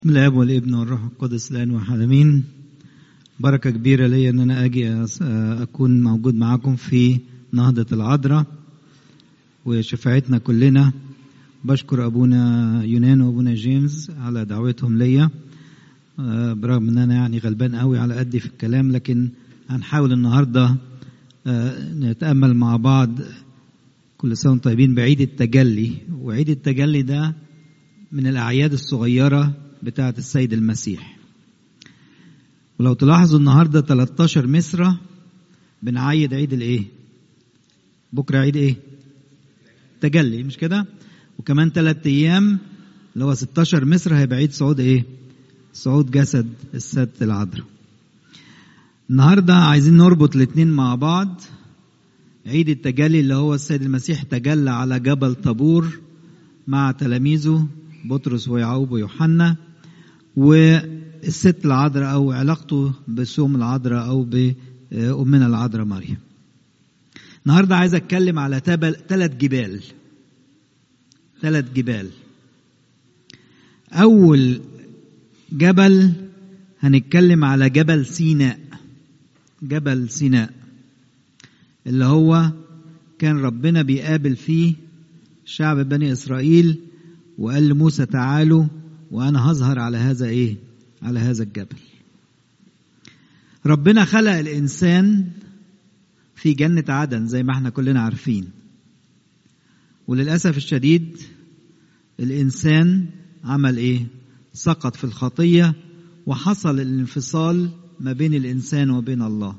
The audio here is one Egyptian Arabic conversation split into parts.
بسم الاب والابن والروح القدس الان واحد امين بركه كبيره ليا ان انا اجي أس- اكون موجود معاكم في نهضه العذراء وشفاعتنا كلنا بشكر ابونا يونان وابونا جيمس على دعوتهم ليا آه، برغم ان انا يعني غلبان قوي على قدي في الكلام لكن هنحاول النهارده آه، نتامل مع بعض كل سنه وانتم طيبين بعيد التجلي وعيد التجلي ده من الأعياد الصغيرة بتاعة السيد المسيح ولو تلاحظوا النهاردة 13 مصرة بنعيد عيد الإيه؟ بكرة عيد إيه؟ تجلي مش كده؟ وكمان ثلاث أيام اللي هو 16 مصر هيبقى عيد صعود إيه؟ صعود جسد الست العذراء. النهارده عايزين نربط الاثنين مع بعض عيد التجلي اللي هو السيد المسيح تجلى على جبل طابور مع تلاميذه بطرس ويعقوب ويوحنا والست العذراء او علاقته بسوم العذراء او بامنا العذراء مريم. النهارده عايز اتكلم على ثلاث جبال. ثلاث جبال. اول جبل هنتكلم على جبل سيناء. جبل سيناء اللي هو كان ربنا بيقابل فيه شعب بني اسرائيل وقال لموسى تعالوا وانا هظهر على هذا ايه على هذا الجبل ربنا خلق الانسان في جنة عدن زي ما احنا كلنا عارفين وللأسف الشديد الإنسان عمل إيه؟ سقط في الخطية وحصل الانفصال ما بين الإنسان وبين الله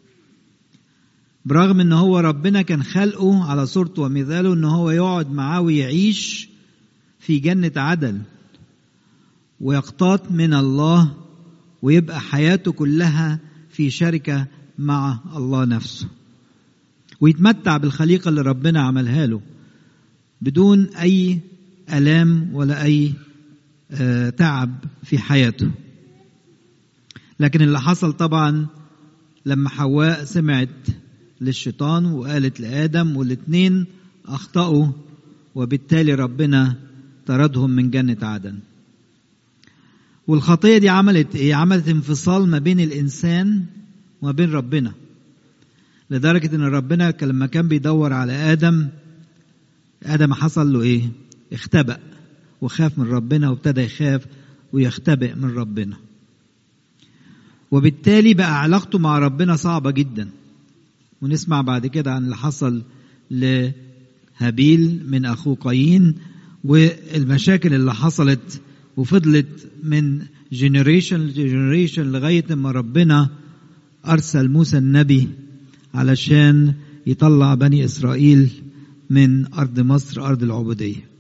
برغم ان هو ربنا كان خلقه على صورته ومثاله ان هو يقعد معاه ويعيش في جنة عدن ويقتات من الله ويبقى حياته كلها في شركة مع الله نفسه ويتمتع بالخليقة اللي ربنا عملها له بدون أي ألام ولا أي آه، تعب في حياته لكن اللي حصل طبعا لما حواء سمعت للشيطان وقالت لآدم والاتنين أخطأوا وبالتالي ربنا طردهم من جنة عدن والخطية دي عملت إيه؟ عملت انفصال ما بين الإنسان وما بين ربنا لدرجة إن ربنا كان- لما كان بيدور على آدم آدم حصل له إيه؟ اختبأ وخاف من ربنا وابتدى يخاف ويختبئ من ربنا وبالتالي بقى علاقته مع ربنا صعبة جدا ونسمع بعد كده عن اللي حصل لهابيل من أخوه قايين والمشاكل اللي حصلت وفضلت من جنريشن لجنريشن لغاية ما ربنا أرسل موسى النبي علشان يطلع بني إسرائيل من أرض مصر أرض العبودية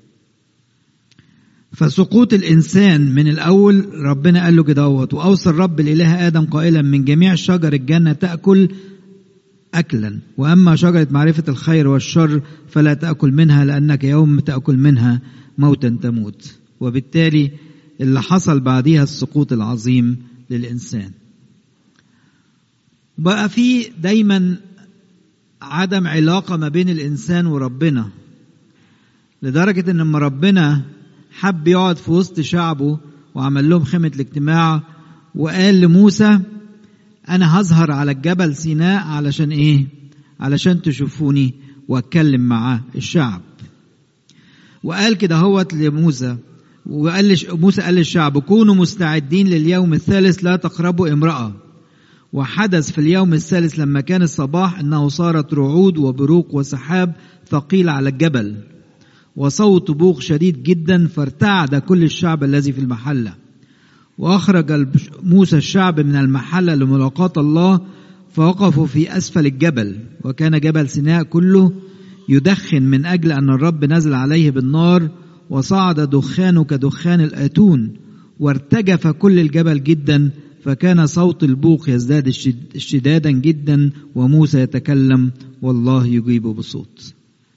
فسقوط الإنسان من الأول ربنا قال له كده اهوت وأوصى الرب الإله آدم قائلا من جميع شجر الجنة تأكل أكلا وأما شجرة معرفة الخير والشر فلا تأكل منها لأنك يوم تأكل منها موتا تموت وبالتالي اللي حصل بعديها السقوط العظيم للإنسان بقى في دايما عدم علاقة ما بين الإنسان وربنا لدرجة إن لما ربنا حب يقعد في وسط شعبه وعمل لهم خيمة الاجتماع وقال لموسى أنا هظهر على الجبل سيناء علشان إيه؟ علشان تشوفوني وأتكلم مع الشعب. وقال كده هوت لموسى وقال لش موسى قال للشعب كونوا مستعدين لليوم الثالث لا تقربوا امرأة. وحدث في اليوم الثالث لما كان الصباح انه صارت رعود وبروق وسحاب ثقيل على الجبل وصوت بوق شديد جدا فارتعد كل الشعب الذي في المحله وأخرج البش- موسى الشعب من المحلة لملاقاة الله فوقفوا في أسفل الجبل وكان جبل سيناء كله يدخن من أجل أن الرب نزل عليه بالنار وصعد دخانه كدخان الآتون وارتجف كل الجبل جدا فكان صوت البوق يزداد اشتد- اشتدادا جدا وموسى يتكلم والله يجيب بصوت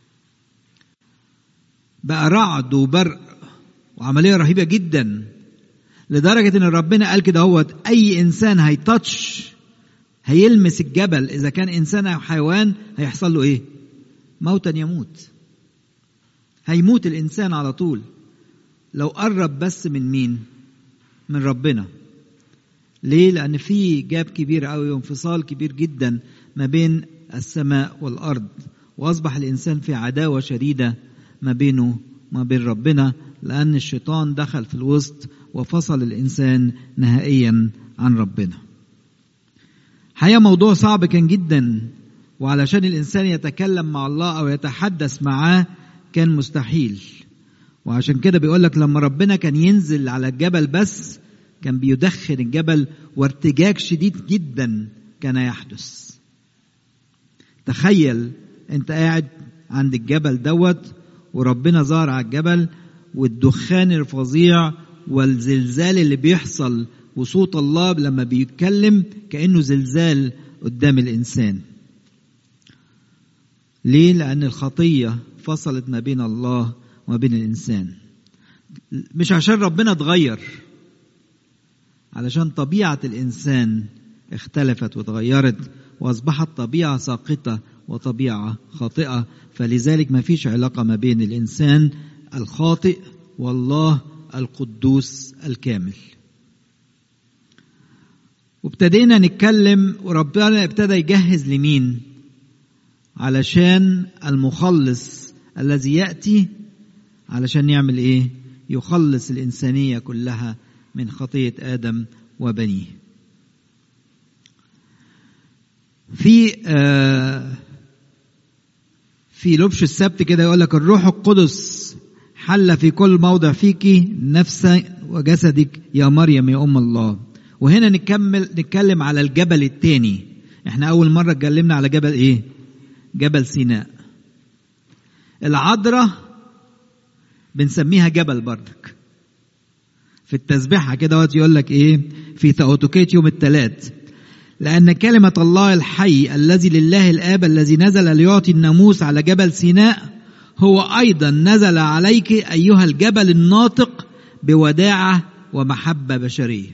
بقى رعد وبرق وعملية رهيبة جدا لدرجة ان ربنا قال كده هوت اي انسان هيتاتش هيلمس الجبل اذا كان انسان او حيوان هيحصل له ايه موتا يموت هيموت الانسان على طول لو قرب بس من مين من ربنا ليه لان في جاب كبير قوي وانفصال كبير جدا ما بين السماء والارض واصبح الانسان في عداوه شديده ما بينه وما بين ربنا لان الشيطان دخل في الوسط وفصل الانسان نهائيا عن ربنا حقيقه موضوع صعب كان جدا وعلشان الانسان يتكلم مع الله او يتحدث معاه كان مستحيل وعشان كده بيقول لك لما ربنا كان ينزل على الجبل بس كان بيدخن الجبل وارتجاج شديد جدا كان يحدث تخيل انت قاعد عند الجبل دوت وربنا ظهر على الجبل والدخان الفظيع والزلزال اللي بيحصل وصوت الله لما بيتكلم كأنه زلزال قدام الإنسان ليه؟ لأن الخطية فصلت ما بين الله وما بين الإنسان مش عشان ربنا اتغير علشان طبيعة الإنسان اختلفت وتغيرت وأصبحت طبيعة ساقطة وطبيعة خاطئة فلذلك ما فيش علاقة ما بين الإنسان الخاطئ والله القدوس الكامل وابتدينا نتكلم وربنا ابتدى يجهز لمين علشان المخلص الذي يأتي علشان يعمل ايه يخلص الإنسانية كلها من خطية آدم وبنيه في آه في لبش السبت كده يقول لك الروح القدس حل في كل موضع فيك نفس وجسدك يا مريم يا ام الله وهنا نكمل نتكلم على الجبل الثاني احنا اول مره اتكلمنا على جبل ايه جبل سيناء العذراء بنسميها جبل بردك في التسبيحه كده يقول لك ايه في تأوتوكيت يوم الثلاث لأن كلمة الله الحي الذي لله الآب الذي نزل ليعطي الناموس على جبل سيناء هو أيضا نزل عليك أيها الجبل الناطق بوداعة ومحبة بشرية.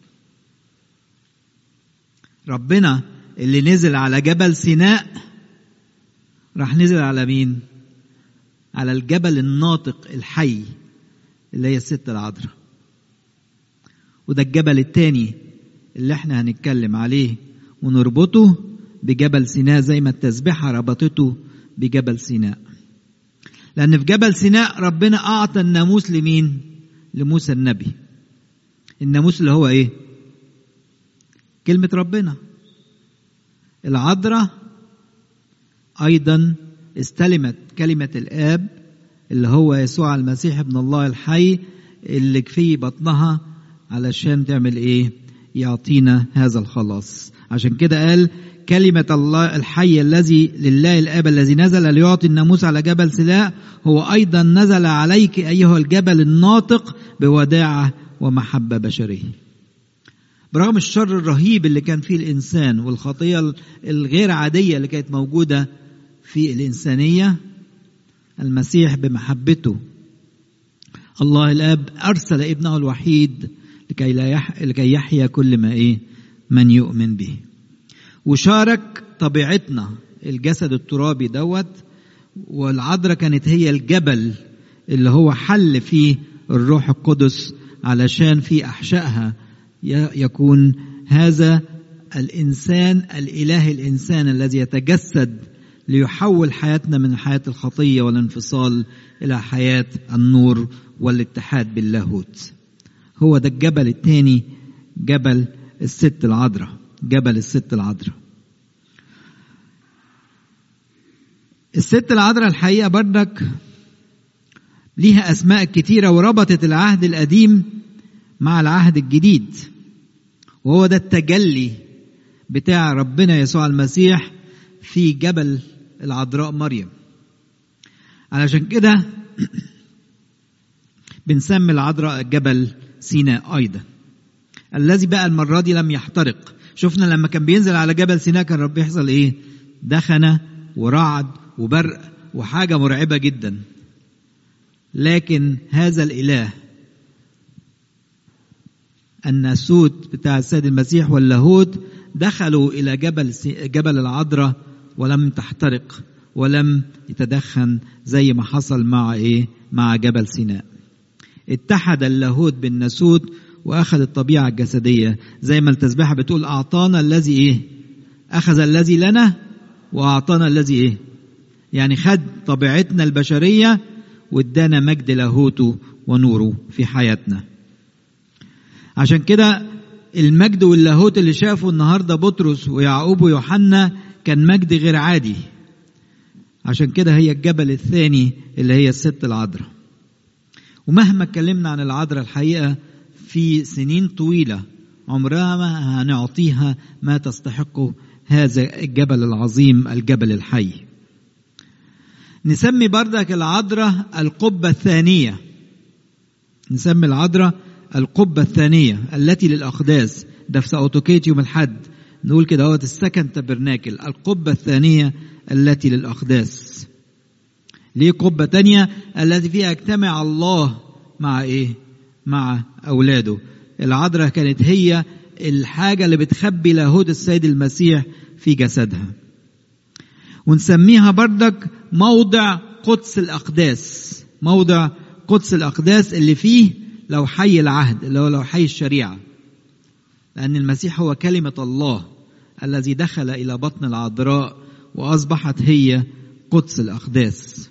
ربنا اللي نزل على جبل سيناء راح نزل على مين؟ على الجبل الناطق الحي اللي هي الست العذراء. وده الجبل الثاني اللي احنا هنتكلم عليه ونربطه بجبل سيناء زي ما التسبيحة ربطته بجبل سيناء لأن في جبل سيناء ربنا أعطى الناموس لمين؟ لموسى النبي الناموس اللي هو إيه؟ كلمة ربنا العذراء أيضا استلمت كلمة الآب اللي هو يسوع المسيح ابن الله الحي اللي في بطنها علشان تعمل إيه؟ يعطينا هذا الخلاص عشان كده قال كلمة الله الحي الذي لله الآب الذي نزل ليعطي الناموس على جبل سلاء هو أيضا نزل عليك أيها الجبل الناطق بوداعة ومحبة بشرية برغم الشر الرهيب اللي كان فيه الإنسان والخطية الغير عادية اللي كانت موجودة في الإنسانية المسيح بمحبته الله الآب أرسل ابنه الوحيد لكي لا يح... لكي يحيا كل ما ايه من يؤمن به وشارك طبيعتنا الجسد الترابي دوت والعذراء كانت هي الجبل اللي هو حل فيه الروح القدس علشان في احشائها يكون هذا الانسان الاله الانسان الذي يتجسد ليحول حياتنا من حياه الخطيه والانفصال الى حياه النور والاتحاد باللاهوت هو ده الجبل الثاني جبل الست العذراء جبل الست العذراء الست العذراء الحقيقة بردك ليها أسماء كتيرة وربطت العهد القديم مع العهد الجديد وهو ده التجلي بتاع ربنا يسوع المسيح في جبل العذراء مريم علشان كده بنسمي العذراء جبل سيناء أيضا الذي بقى المرة دي لم يحترق شفنا لما كان بينزل على جبل سيناء كان رب يحصل ايه دخنة ورعد وبرق وحاجة مرعبة جدا لكن هذا الإله الناسوت بتاع السيد المسيح واللاهوت دخلوا إلى جبل جبل العذراء ولم تحترق ولم يتدخن زي ما حصل مع ايه مع جبل سيناء اتحد اللاهوت بالناسوت واخذ الطبيعه الجسديه زي ما التسبيحه بتقول اعطانا الذي ايه اخذ الذي لنا واعطانا الذي ايه يعني خد طبيعتنا البشريه وادانا مجد لاهوته ونوره في حياتنا عشان كده المجد واللاهوت اللي شافه النهارده بطرس ويعقوب ويوحنا كان مجد غير عادي عشان كده هي الجبل الثاني اللي هي الست العذراء ومهما اتكلمنا عن العذراء الحقيقه في سنين طويله عمرها ما هنعطيها ما تستحقه هذا الجبل العظيم الجبل الحي نسمي بردك العذراء القبة الثانية نسمي العذراء القبة الثانية التي للأقداس ده في سأوتوكيت يوم الحد نقول كده هو السكن تبرناكل القبة الثانية التي للأقداس ليه قبة تانية التي فيها اجتمع الله مع ايه مع أولاده العذراء كانت هي الحاجة اللي بتخبي لاهوت السيد المسيح في جسدها ونسميها بردك موضع قدس الأقداس موضع قدس الأقداس اللي فيه لو حي العهد اللي هو لو حي الشريعة لأن المسيح هو كلمة الله الذي دخل إلى بطن العذراء وأصبحت هي قدس الأقداس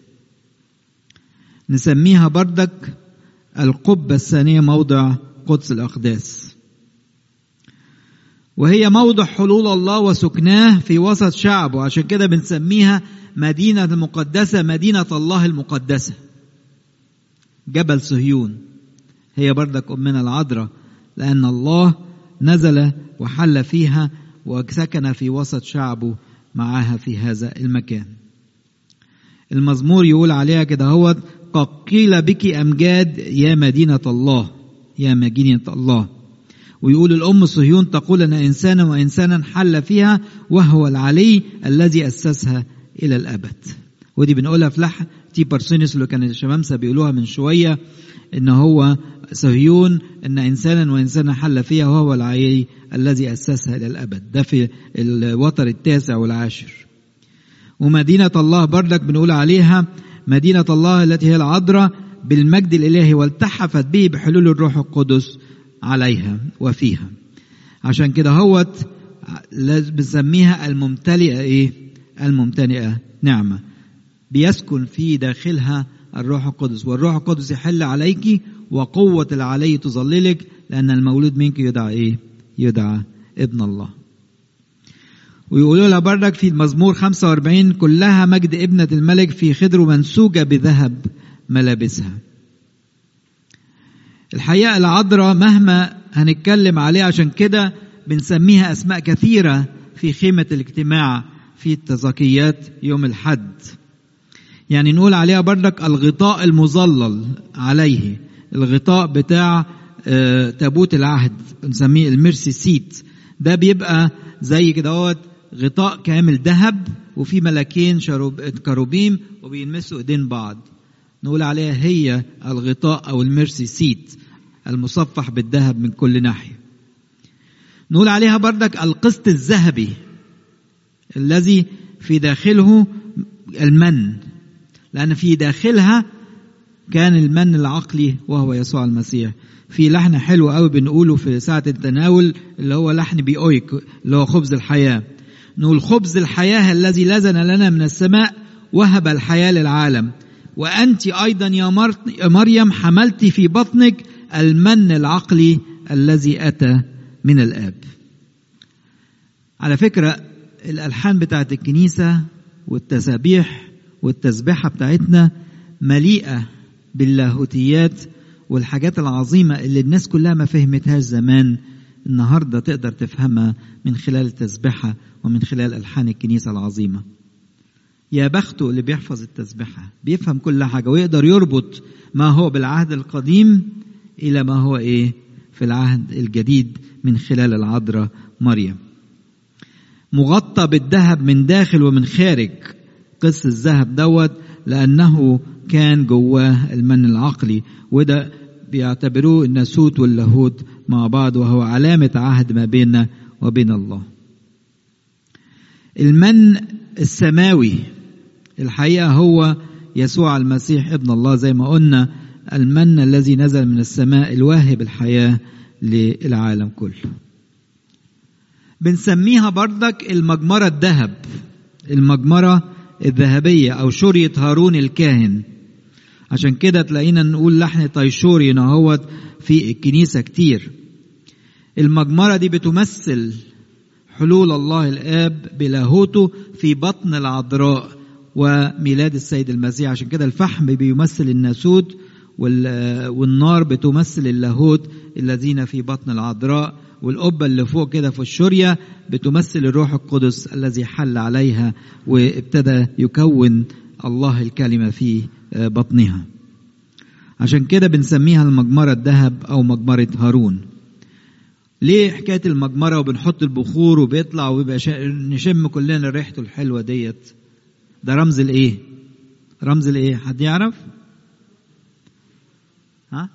نسميها بردك القبة الثانية موضع قدس الأقداس وهي موضع حلول الله وسكناه في وسط شعبه عشان كده بنسميها مدينة المقدسة مدينة الله المقدسة جبل صهيون هي بردك أمنا العذراء لأن الله نزل وحل فيها وسكن في وسط شعبه معها في هذا المكان المزمور يقول عليها كده هو قد قيل بك أمجاد يا مدينة الله يا مدينة الله ويقول الأم صهيون تقول أن إنسانا وإنسانا حل فيها وهو العلي الذي أسسها إلى الأبد ودي بنقولها في لح تي بارسونيس اللي كان الشمامسة بيقولوها من شوية إن هو صهيون إن إنسانا وإنسانا حل فيها وهو العلي الذي أسسها إلى الأبد ده في الوتر التاسع والعاشر ومدينة الله بردك بنقول عليها مدينة الله التي هي العذراء بالمجد الإلهي والتحفت به بحلول الروح القدس عليها وفيها عشان كده هوت بنسميها الممتلئة ايه الممتلئة نعمة بيسكن في داخلها الروح القدس والروح القدس يحل عليك وقوة العلي تظللك لأن المولود منك يدعى ايه يدعى ابن الله ويقولوا لها بردك في المزمور 45 كلها مجد ابنة الملك في خدر منسوجة بذهب ملابسها الحقيقة العذراء مهما هنتكلم عليها عشان كده بنسميها أسماء كثيرة في خيمة الاجتماع في التزكيات يوم الحد يعني نقول عليها بردك الغطاء المظلل عليه الغطاء بتاع تابوت العهد نسميه الميرسي سيت ده بيبقى زي كده هوت غطاء كامل ذهب وفي ملاكين كروبيم وبيلمسوا ايدين بعض نقول عليها هي الغطاء او الميرسي سيت المصفح بالذهب من كل ناحيه نقول عليها بردك القسط الذهبي الذي في داخله المن لان في داخلها كان المن العقلي وهو يسوع المسيح في لحن حلو قوي بنقوله في ساعة التناول اللي هو لحن بيويك اللي هو خبز الحياة نقول خبز الحياة الذي لزن لنا من السماء وهب الحياة للعالم وأنت أيضا يا مريم حملت في بطنك المن العقلي الذي أتى من الآب على فكرة الألحان بتاعت الكنيسة والتسابيح والتسبيحة بتاعتنا مليئة باللاهوتيات والحاجات العظيمة اللي الناس كلها ما فهمتهاش زمان النهاردة تقدر تفهمها من خلال التسبيحة ومن خلال ألحان الكنيسة العظيمة يا بخته اللي بيحفظ التسبيحة بيفهم كل حاجة ويقدر يربط ما هو بالعهد القديم إلى ما هو إيه في العهد الجديد من خلال العذراء مريم مغطى بالذهب من داخل ومن خارج قص الذهب دوت لأنه كان جواه المن العقلي وده بيعتبروه الناسوت واللاهوت مع بعض وهو علامة عهد ما بيننا وبين الله المن السماوي الحقيقة هو يسوع المسيح ابن الله زي ما قلنا المن الذي نزل من السماء الواهب الحياة للعالم كله بنسميها بردك المجمرة الذهب المجمرة الذهبية أو شرية هارون الكاهن عشان كده تلاقينا نقول لحن طيشوري هو في الكنيسة كتير المجمرة دي بتمثل حلول الله الآب بلاهوته في بطن العذراء وميلاد السيد المسيح عشان كده الفحم بيمثل الناسوت والنار بتمثل اللاهوت الذين في بطن العذراء والقبة اللي فوق كده في الشرية بتمثل الروح القدس الذي حل عليها وابتدى يكون الله الكلمة في بطنها عشان كده بنسميها المجمرة الذهب أو مجمرة هارون ليه حكاية المجمرة وبنحط البخور وبيطلع وبيبقى شا... نشم كلنا ريحته الحلوة ديت ده رمز الايه رمز الايه حد يعرف ها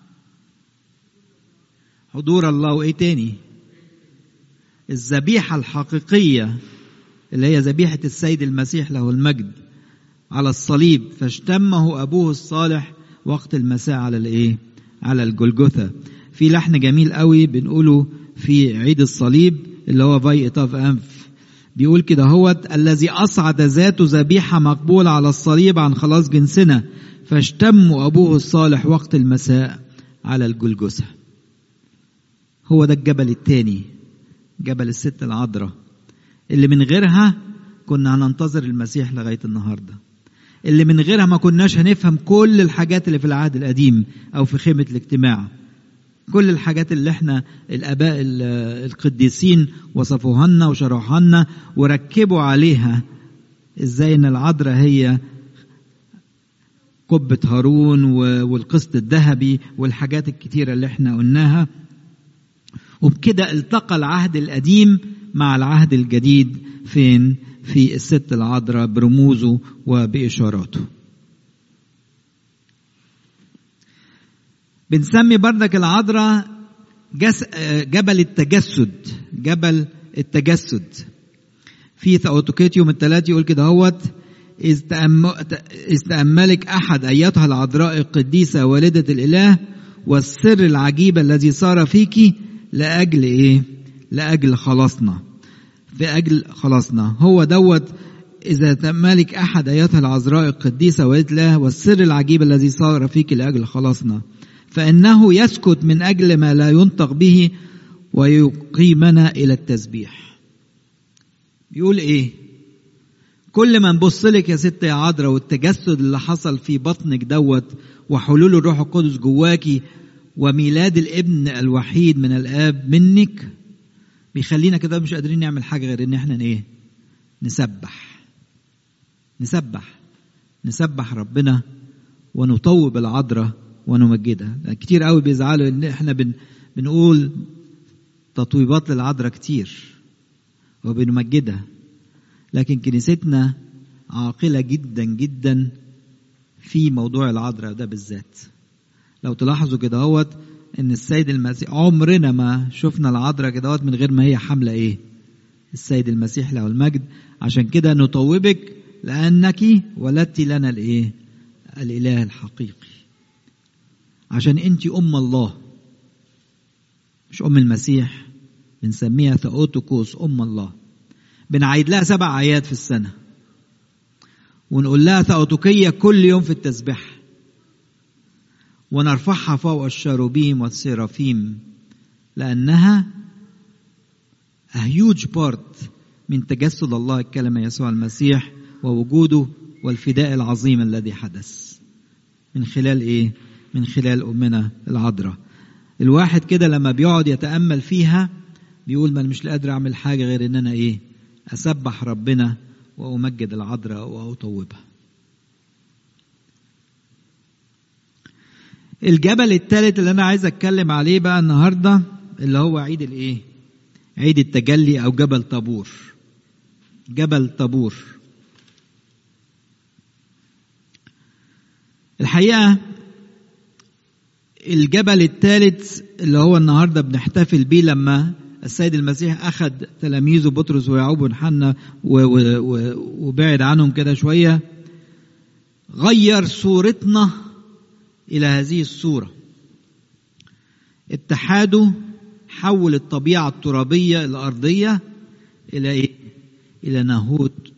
حضور الله وايه تاني الذبيحة الحقيقية اللي هي ذبيحة السيد المسيح له المجد على الصليب فاشتمه أبوه الصالح وقت المساء على الإيه؟ على الجلجثة في لحن جميل قوي بنقوله في عيد الصليب اللي هو في إطاف أنف بيقول كده هو الذي أصعد ذاته ذبيحة مقبولة على الصليب عن خلاص جنسنا فاشتم أبوه الصالح وقت المساء على الجلجثة هو ده الجبل الثاني جبل الست العذراء اللي من غيرها كنا هننتظر المسيح لغاية النهاردة اللي من غيرها ما كناش هنفهم كل الحاجات اللي في العهد القديم أو في خيمة الاجتماع كل الحاجات اللي احنا الآباء القديسين وصفوها لنا وشرحوها لنا وركبوا عليها ازاي ان العذراء هي قبة هارون والقسط الذهبي والحاجات الكتيرة اللي احنا قلناها وبكده التقى العهد القديم مع العهد الجديد فين في الست العذراء برموزه وبإشاراته بنسمي بردك العذراء جس جبل التجسد جبل التجسد في ثأوتوكيت يوم الثلاث يقول كده هوت إذ تأملك أحد أيتها العذراء القديسة والدة الإله والسر العجيب الذي صار فيك لأجل إيه؟ لأجل خلاصنا في أجل خلاصنا هو دوت إذا تأملك أحد أيتها العذراء القديسة والدة الإله والسر العجيب الذي صار فيك لأجل خلاصنا فإنه يسكت من أجل ما لا ينطق به ويقيمنا إلى التسبيح بيقول إيه كل ما نبص لك يا ست يا عذراء والتجسد اللي حصل في بطنك دوت وحلول الروح القدس جواكي وميلاد الابن الوحيد من الاب منك بيخلينا كده مش قادرين نعمل حاجه غير ان احنا ايه نسبح نسبح نسبح ربنا ونطوب العذراء ونمجدها كتير قوي بيزعلوا ان احنا بن بنقول تطويبات للعذراء كتير وبنمجدها لكن كنيستنا عاقلة جدا جدا في موضوع العذراء ده بالذات لو تلاحظوا كده هوت ان السيد المسيح عمرنا ما شفنا العذراء كده هوت من غير ما هي حاملة ايه السيد المسيح له المجد عشان كده نطوبك لأنك ولدت لنا الايه الإله الحقيقي عشان انت أم الله مش أم المسيح بنسميها ثأوتوكوس أم الله بنعيد لها سبع آيات في السنة ونقول لها ثأوتوكية كل يوم في التسبيح ونرفعها فوق الشاروبيم والسيرافيم لأنها a huge part من تجسد الله الكلمة يسوع المسيح ووجوده والفداء العظيم الذي حدث من خلال ايه من خلال امنا العذراء الواحد كده لما بيقعد يتامل فيها بيقول ما انا مش قادر اعمل حاجه غير ان انا ايه اسبح ربنا وامجد العذراء واطوبها الجبل الثالث اللي انا عايز اتكلم عليه بقى النهارده اللي هو عيد الايه عيد التجلي او جبل طابور جبل طابور الحقيقه الجبل الثالث اللي هو النهارده بنحتفل بيه لما السيد المسيح اخذ تلاميذه بطرس ويعقوب وحنا وبعد عنهم كده شويه غير صورتنا الى هذه الصوره اتحاده حول الطبيعة الترابية الأرضية إلى إيه؟ إلى نهوت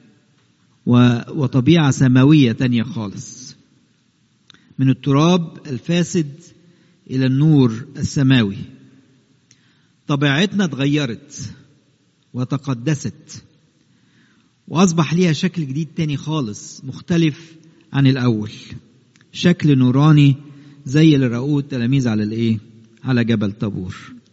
وطبيعة سماوية تانية خالص من التراب الفاسد إلى النور السماوي طبيعتنا اتغيرت وتقدست وأصبح ليها شكل جديد تاني خالص مختلف عن الأول شكل نوراني زي اللي رأوه التلاميذ على الإيه؟ على جبل طابور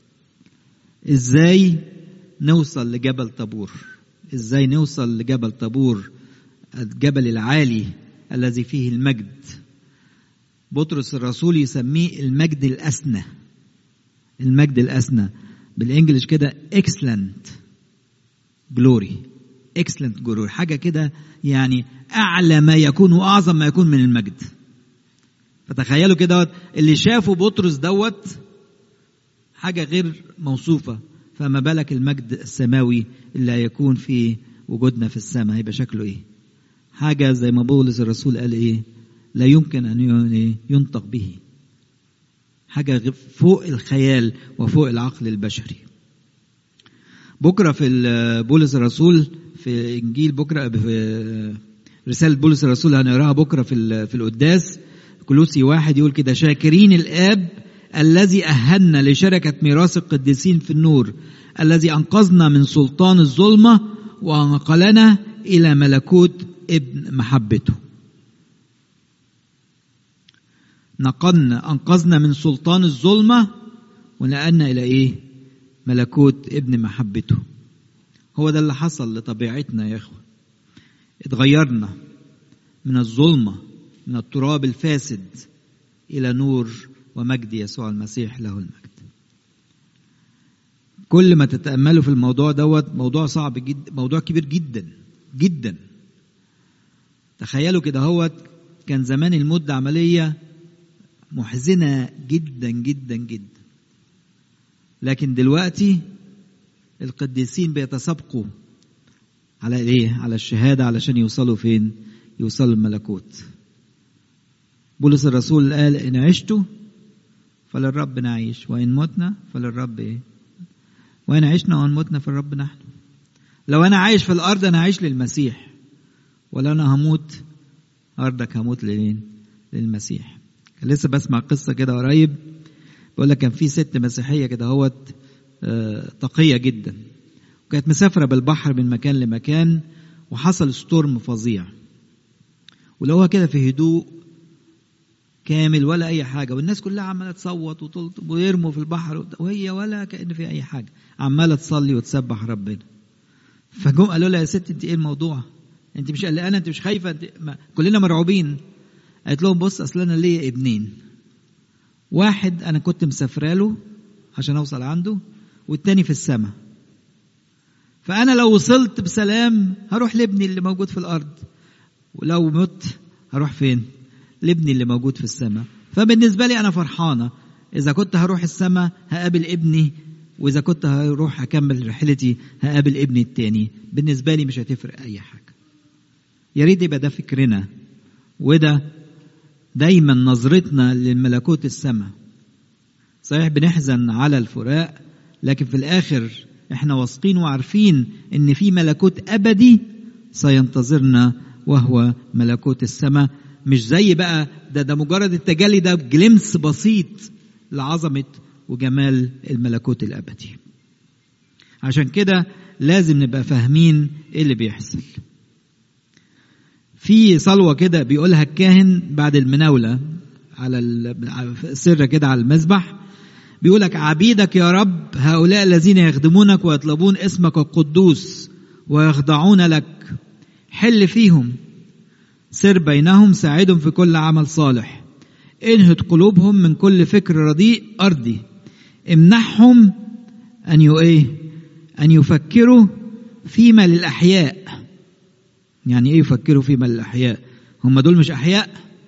إزاي نوصل لجبل طابور إزاي نوصل لجبل طابور الجبل العالي الذي فيه المجد بطرس الرسول يسميه المجد الأسنى المجد الأسنى بالإنجلش كده excellent glory excellent glory حاجة كده يعني أعلى ما يكون وأعظم ما يكون من المجد فتخيلوا كده اللي شافوا بطرس دوت حاجة غير موصوفة فما بالك المجد السماوي اللي هيكون في وجودنا في السماء هيبقى شكله ايه حاجة زي ما بولس الرسول قال ايه لا يمكن ان ينطق به حاجة فوق الخيال وفوق العقل البشري بكرة في بولس الرسول في انجيل بكرة في رسالة بولس الرسول هنقراها بكرة في في القداس كلوسي واحد يقول كده شاكرين الآب الذي أهلنا لشركة ميراث القديسين في النور الذي أنقذنا من سلطان الظلمة وأنقلنا إلى ملكوت ابن محبته نقلنا أنقذنا من سلطان الظلمة ونقلنا إلى إيه ملكوت ابن محبته هو ده اللي حصل لطبيعتنا يا إخوة اتغيرنا من الظلمة من التراب الفاسد إلى نور ومجد يسوع المسيح له المجد كل ما تتأملوا في الموضوع دوت موضوع صعب جدا موضوع كبير جدا جدا تخيلوا كده هو كان زمان الموت ده عملية محزنة جدا جدا جدا لكن دلوقتي القديسين بيتسابقوا على ايه على الشهادة علشان يوصلوا فين يوصلوا الملكوت بولس الرسول قال ان عشت فللرب نعيش وان متنا فللرب ايه وان عشنا وان متنا فالرب نحن لو انا عايش في الارض انا عايش للمسيح ولا انا هموت ارضك هموت لمين للمسيح كان لسه بسمع قصه كده قريب بيقول لك كان في ست مسيحيه كده هوت آه تقيه جدا وكانت مسافره بالبحر من مكان لمكان وحصل ستورم فظيع ولقوها كده في هدوء كامل ولا اي حاجه والناس كلها عماله تصوت وتلطب ويرموا في البحر وهي ولا كان في اي حاجه عماله تصلي وتسبح ربنا فجم قالوا لها يا ست انت ايه الموضوع انت مش قلقانه انت مش خايفه انت ما كلنا مرعوبين قالت لهم بص اصل انا ليا ابنين واحد انا كنت مسافره له عشان اوصل عنده والتاني في السماء فانا لو وصلت بسلام هروح لابني اللي موجود في الارض ولو مت هروح فين لابني اللي موجود في السماء فبالنسبة لي أنا فرحانة إذا كنت هروح السماء هقابل ابني وإذا كنت هروح أكمل رحلتي هقابل ابني التاني بالنسبة لي مش هتفرق أي حاجة يا ريت يبقى ده فكرنا وده دايما نظرتنا لملكوت السماء صحيح بنحزن على الفراق لكن في الآخر احنا واثقين وعارفين ان في ملكوت ابدي سينتظرنا وهو ملكوت السماء مش زي بقى ده ده مجرد التجلي ده جلمس بسيط لعظمة وجمال الملكوت الأبدي عشان كده لازم نبقى فاهمين ايه اللي بيحصل في صلوة كده بيقولها الكاهن بعد المناولة على السر كده على المذبح بيقولك عبيدك يا رب هؤلاء الذين يخدمونك ويطلبون اسمك القدوس ويخضعون لك حل فيهم سر بينهم ساعدهم في كل عمل صالح انهد قلوبهم من كل فكر رديء أرضي امنحهم أن يو إيه أن يفكروا فيما للأحياء يعني إيه يفكروا فيما للأحياء هم دول مش أحياء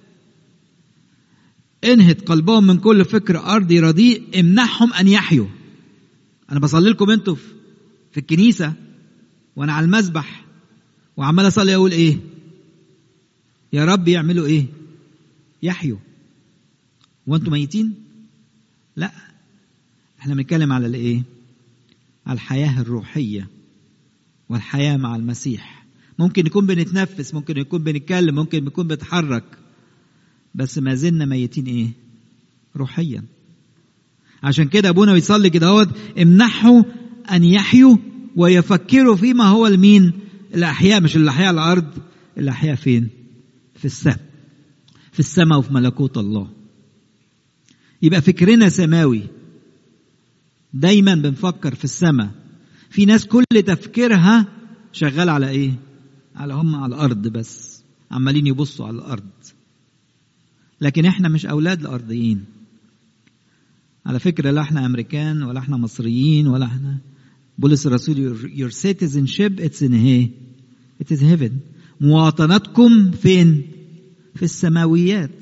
انهد قلبهم من كل فكر أرضي رديء امنحهم أن يحيوا أنا بصلي لكم أنتوا في الكنيسة وأنا على المسبح وعمال أصلي أقول إيه يا رب يعملوا ايه يحيوا وانتم ميتين لا احنا بنتكلم على الايه على الحياه الروحيه والحياه مع المسيح ممكن نكون بنتنفس ممكن نكون بنتكلم ممكن نكون بنتحرك بس ما زلنا ميتين ايه روحيا عشان كده ابونا بيصلي كده اهوت امنحوا ان يحيوا ويفكروا فيما هو المين الاحياء مش الاحياء على الارض الاحياء فين في السماء في السماء وفي ملكوت الله يبقى فكرنا سماوي دايما بنفكر في السماء في ناس كل تفكيرها شغال على ايه على هم على الارض بس عمالين يبصوا على الارض لكن احنا مش اولاد الارضيين على فكره لا احنا امريكان ولا احنا مصريين ولا احنا بولس الرسول your citizenship it's in here it is heaven مواطنتكم فين في السماويات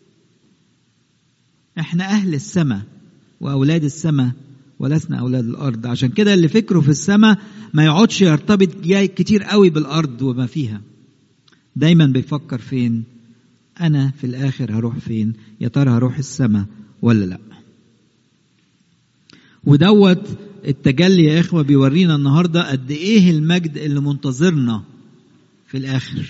احنا اهل السماء واولاد السماء ولسنا اولاد الارض عشان كده اللي فكره في السماء ما يقعدش يرتبط جاي كتير قوي بالارض وما فيها دايما بيفكر فين انا في الاخر هروح فين يا ترى هروح السماء ولا لا ودوت التجلي يا اخوه بيورينا النهارده قد ايه المجد اللي منتظرنا في الاخر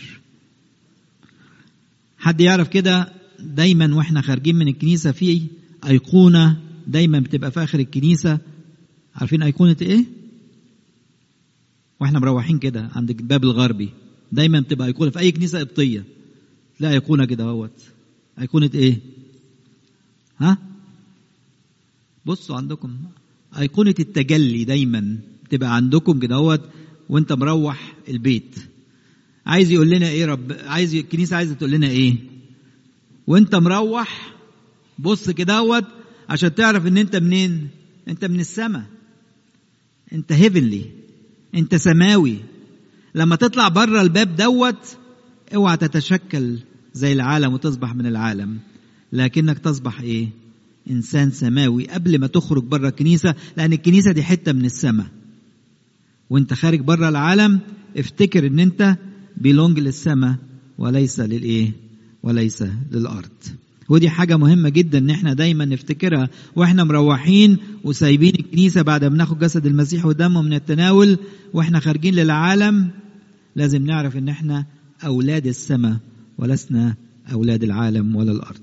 حد يعرف كده دايما واحنا خارجين من الكنيسه في ايقونه دايما بتبقى في اخر الكنيسه عارفين ايقونه ايه واحنا مروحين كده عند الباب الغربي دايما بتبقى ايقونه في اي كنيسه قبطيه تلاقي ايقونه كده اهوت ايقونه ايه ها بصوا عندكم ايقونه التجلي دايما بتبقى عندكم كده اهوت وانت مروح البيت عايز يقول لنا ايه رب عايز الكنيسه عايزه تقول لنا ايه وانت مروح بص كده اهوت عشان تعرف ان انت منين انت من السماء انت هيفنلي انت سماوي لما تطلع بره الباب دوت اوعى تتشكل زي العالم وتصبح من العالم لكنك تصبح ايه انسان سماوي قبل ما تخرج بره الكنيسه لان الكنيسه دي حته من السماء وانت خارج بره العالم افتكر ان انت بيلونج للسماء وليس للايه وليس للارض ودي حاجة مهمة جدا ان احنا دايما نفتكرها واحنا مروحين وسايبين الكنيسة بعد ما ناخد جسد المسيح ودمه من التناول واحنا خارجين للعالم لازم نعرف ان احنا اولاد السماء ولسنا اولاد العالم ولا الارض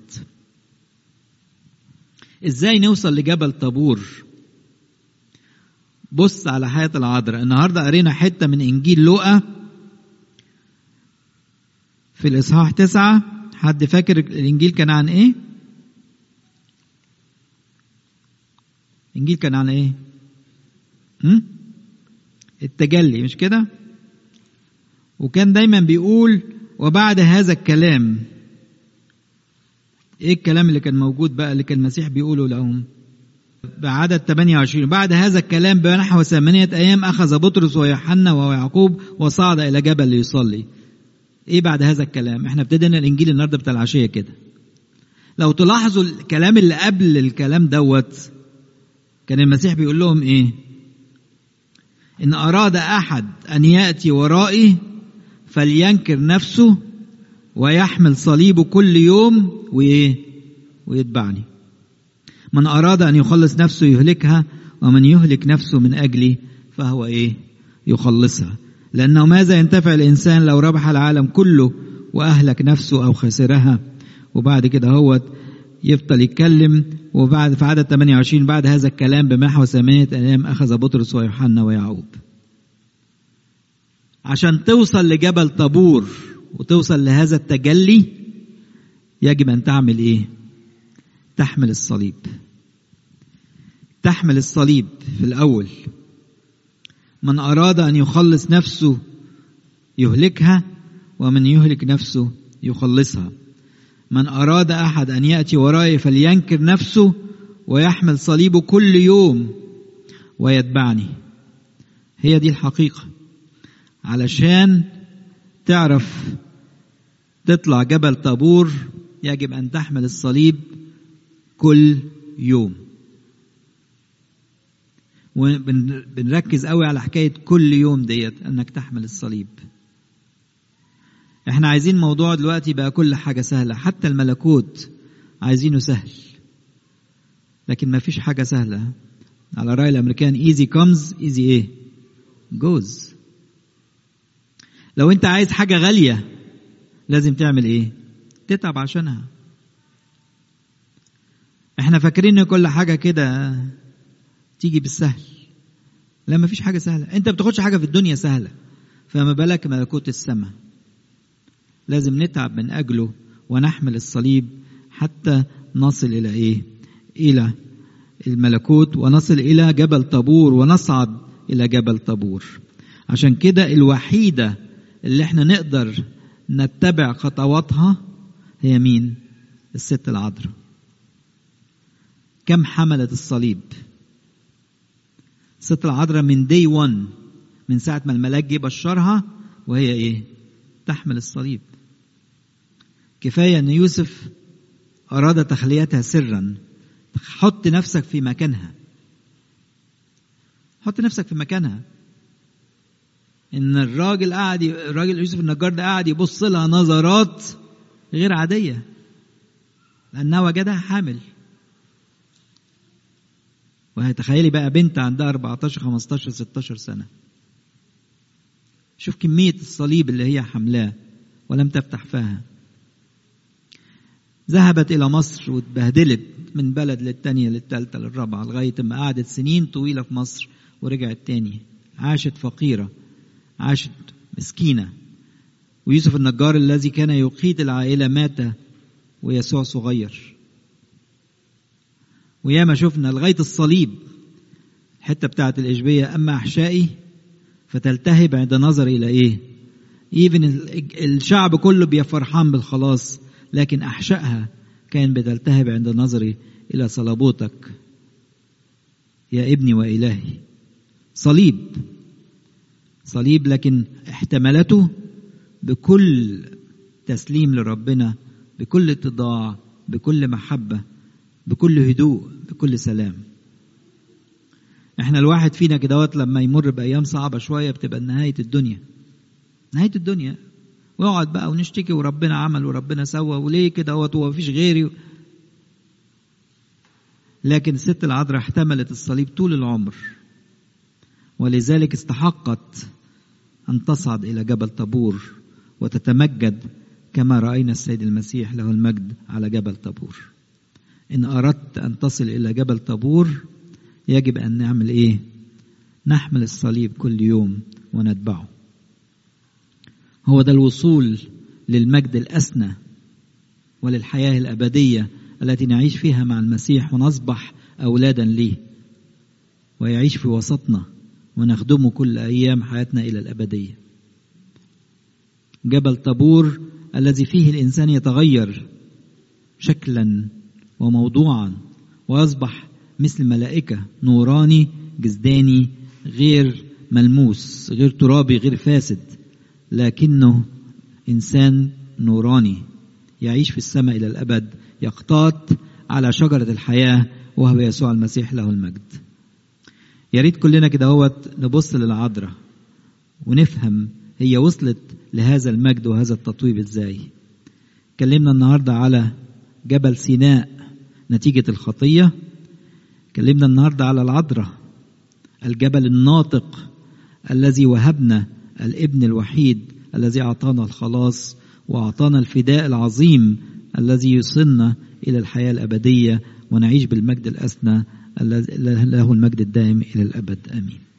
ازاي نوصل لجبل طابور بص على حياة العذراء النهاردة قرينا حتة من انجيل لوقا في الاصحاح تسعة حد فاكر الانجيل كان عن ايه الانجيل كان عن ايه هم؟ التجلي مش كده وكان دايما بيقول وبعد هذا الكلام ايه الكلام اللي كان موجود بقى اللي كان المسيح بيقوله لهم بعدد 28 بعد هذا الكلام بنحو ثمانية أيام أخذ بطرس ويوحنا ويعقوب وصعد إلى جبل ليصلي ايه بعد هذا الكلام احنا ابتدينا الانجيل النهارده بتاع العشيه كده لو تلاحظوا الكلام اللي قبل الكلام دوت كان المسيح بيقول لهم ايه ان اراد احد ان ياتي ورائي فلينكر نفسه ويحمل صليبه كل يوم وايه ويتبعني من اراد ان يخلص نفسه يهلكها ومن يهلك نفسه من اجلي فهو ايه يخلصها لأنه ماذا ينتفع الإنسان لو ربح العالم كله وأهلك نفسه أو خسرها وبعد كده هو يفضل يتكلم وبعد في عدد 28 بعد هذا الكلام بمحو ثمانية أيام أخذ بطرس ويوحنا ويعقوب عشان توصل لجبل طابور وتوصل لهذا التجلي يجب أن تعمل إيه؟ تحمل الصليب تحمل الصليب في الأول من أراد أن يخلص نفسه يهلكها ومن يهلك نفسه يخلصها من أراد أحد أن يأتي ورائي فلينكر نفسه ويحمل صليبه كل يوم ويتبعني هي دي الحقيقة علشان تعرف تطلع جبل طابور يجب أن تحمل الصليب كل يوم وبنركز قوي على حكاية كل يوم ديت انك تحمل الصليب احنا عايزين موضوع دلوقتي بقى كل حاجة سهلة حتى الملكوت عايزينه سهل لكن ما فيش حاجة سهلة على رأي الأمريكان easy comes easy إيه goes لو أنت عايز حاجة غالية لازم تعمل إيه تتعب عشانها احنا فاكرين ان كل حاجة كده تيجي بالسهل لا ما فيش حاجة سهلة انت بتاخدش حاجة في الدنيا سهلة فما بالك ملكوت السماء لازم نتعب من أجله ونحمل الصليب حتى نصل إلى إيه إلى الملكوت ونصل إلى جبل طابور ونصعد إلى جبل طابور عشان كده الوحيدة اللي احنا نقدر نتبع خطواتها هي مين الست العذراء كم حملت الصليب الست العذراء من دي 1 من ساعة ما الملاك جه بشرها وهي ايه تحمل الصليب كفاية ان يوسف اراد تخليتها سرا حط نفسك في مكانها حط نفسك في مكانها ان الراجل قاعد الراجل يوسف النجار ده قاعد يبص لها نظرات غير عادية لأنها وجدها حامل وهتخيلي بقى بنت عندها 14 15 16 سنة شوف كمية الصليب اللي هي حملاه ولم تفتح فاها ذهبت إلى مصر واتبهدلت من بلد للتانية للتالتة للرابعة لغاية ما قعدت سنين طويلة في مصر ورجعت تاني عاشت فقيرة عاشت مسكينة ويوسف النجار الذي كان يقيت العائلة مات ويسوع صغير وياما شفنا لغاية الصليب الحتة بتاعت الإشبية أما أحشائي فتلتهب عند نظر إلى إيه إيفن الشعب كله بيفرحان بالخلاص لكن أحشائها كان بتلتهب عند نظري إلى صلبوتك يا ابني وإلهي صليب صليب لكن احتملته بكل تسليم لربنا بكل اتضاع بكل محبة بكل هدوء بكل سلام احنا الواحد فينا كدهوت لما يمر بأيام صعبة شوية بتبقى نهاية الدنيا نهاية الدنيا ويقعد بقى ونشتكي وربنا عمل وربنا سوى وليه كده هو هو مفيش غيري لكن الست العذراء احتملت الصليب طول العمر ولذلك استحقت أن تصعد إلى جبل طابور وتتمجد كما رأينا السيد المسيح له المجد على جبل طابور إن أردت أن تصل إلى جبل طابور يجب أن نعمل إيه؟ نحمل الصليب كل يوم ونتبعه هو ده الوصول للمجد الأسنى وللحياة الأبدية التي نعيش فيها مع المسيح ونصبح أولادا ليه ويعيش في وسطنا ونخدمه كل أيام حياتنا إلى الأبدية جبل طابور الذي فيه الإنسان يتغير شكلا وموضوعا ويصبح مثل ملائكة نوراني جزداني غير ملموس غير ترابي غير فاسد لكنه إنسان نوراني يعيش في السماء إلى الأبد يقتات على شجرة الحياة وهو يسوع المسيح له المجد يا ريت كلنا كده هوت نبص للعذراء ونفهم هي وصلت لهذا المجد وهذا التطويب ازاي اتكلمنا النهارده على جبل سيناء نتيجة الخطية اتكلمنا النهارده على العذراء الجبل الناطق الذي وهبنا الابن الوحيد الذي أعطانا الخلاص وأعطانا الفداء العظيم الذي يوصلنا إلى الحياة الأبدية ونعيش بالمجد الأسنى له المجد الدائم إلى الأبد آمين